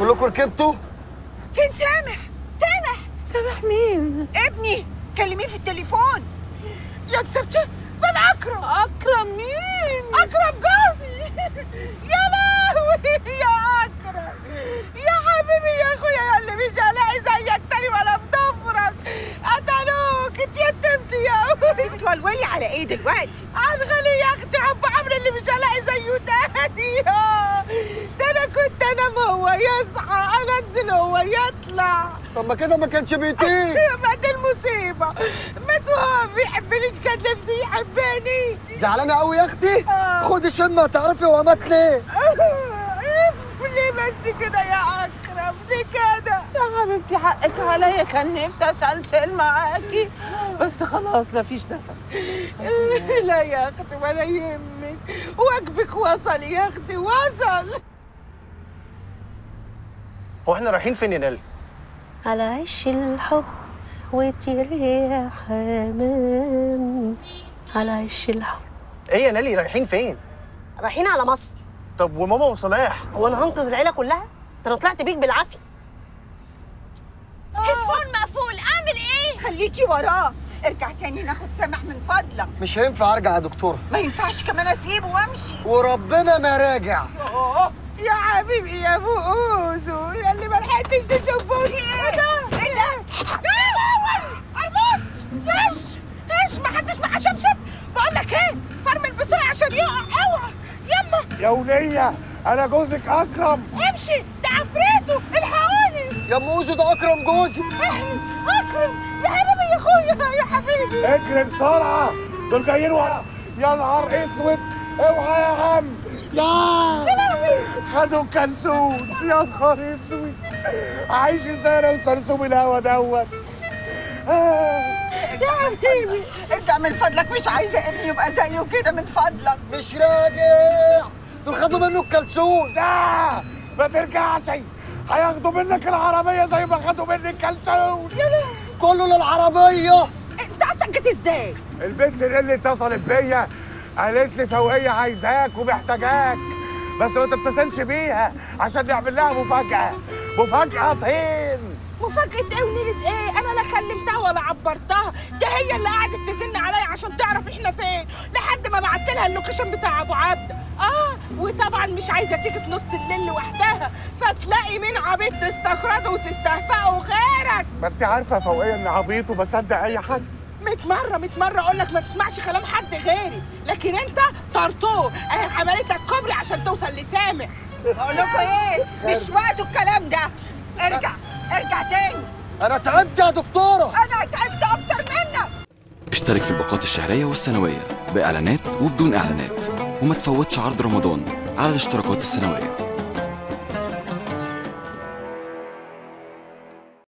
كلكم ركبتوا فين سامح سامح سامح مين؟ ابني كلميه في التليفون يا كسبتي فين اكرم؟ اكرم مين؟ اكرم جوزي يا لهوي يا اكرم يا حبيبي يا اخويا يا اللي مش هلاقي زيك تاني ولا في ضفرك قتلوك اتيتمت يا ابوي تولولي على ايه دلوقتي عنغلي يا اختي حب عمرو اللي مش هلاقي زيه تاني يا ده انا كنت انام هو يصحى انا انزل هو يطلع طب ما كده ما كانش بيطير يا ما دي المصيبة مات وهو ما بيحبنيش كان نفسي يحبني زعلانه قوي يا اختي آه. خدي شمه تعرفي هو مات ليه اف ليه بس كده يا اكرم ليه كده يا حبيبتي حقك عليا كان نفسي اسلسل معاكي بس خلاص مفيش نفس لا يا اختي ولا يهمك واجبك وصل يا اختي وصل هو احنا رايحين فين يا نيل؟ على عش الحب وطير يا حمام على عش الحب ايه يا نيلي رايحين فين؟ رايحين على مصر طب وماما وسماح؟ هو انا هنقذ العيله كلها ده انا طلعت بيك بالعافيه هيدفون مقفول اعمل ايه خليكي وراه ارجع تاني ناخد سامح من فضلك مش هينفع ارجع يا دكتوره ما ينفعش كمان اسيبه وامشي وربنا ما راجع أوه، يا حبيبي يا ابو اوزو يا اللي ما لحقتش تشوفوني ايه ده ايه ده اربط يس ايش ما حدش معاه شبشب بقول لك ايه فرمل بسرعه عشان يقع اوعى يما يا ولية أنا جوزك أكرم امشي ده عفريته الحقوني يا ام اوزو ده اكرم جوزي اكرم يا حبيبي يا اخويا يا حبيبي اجري بسرعة دول جايين ورا يا نهار اسود اوعى يا عم يا خدوا كلثوم يا نهار اسود عايش ازاي انا وسرسوم الهوا دوت آه. يا حبيبي ارجع من فضلك مش عايزه ابني يبقى زيه كده من فضلك مش راجع دول خدوا منه الكلسون لا ما ترجعش هياخدوا منك العربية زي ما خدوا منك الكلثوم كله للعربيه انت اصلا جيت ازاي البنت اللي اتصلت بيا قالت لي فوقية عايزاك ومحتاجاك بس ما تتصلش بيها عشان نعمل لها مفاجأة مفاجأة طين مفاجأة ايه ونيلة ايه؟ أنا لا كلمتها ولا عبرتها، دي هي اللي قعدت تزن عليا عشان تعرف احنا فين، لحد ما بعت لها اللوكيشن بتاع أبو عبده، آه وطبعا مش عايزة تيجي في نص الليل لوحدها، فتلاقي مين عبيط تستخرجه وتستهفأه غيرك، ما انت عارفة يا فوقية اني عبيط وبصدق اي حد 100 مرة 100 مرة أقول لك ما تسمعش كلام حد غيري، لكن أنت طرطور، أهي عملت لك كوبري عشان توصل لسامح. بقول لكم ايه مش وقته الكلام ده ارجع ارجع تاني انا تعبت يا دكتوره انا تعبت اكتر منك اشترك في الباقات الشهرية والسنوية بإعلانات وبدون إعلانات وما تفوتش عرض رمضان على الاشتراكات السنوية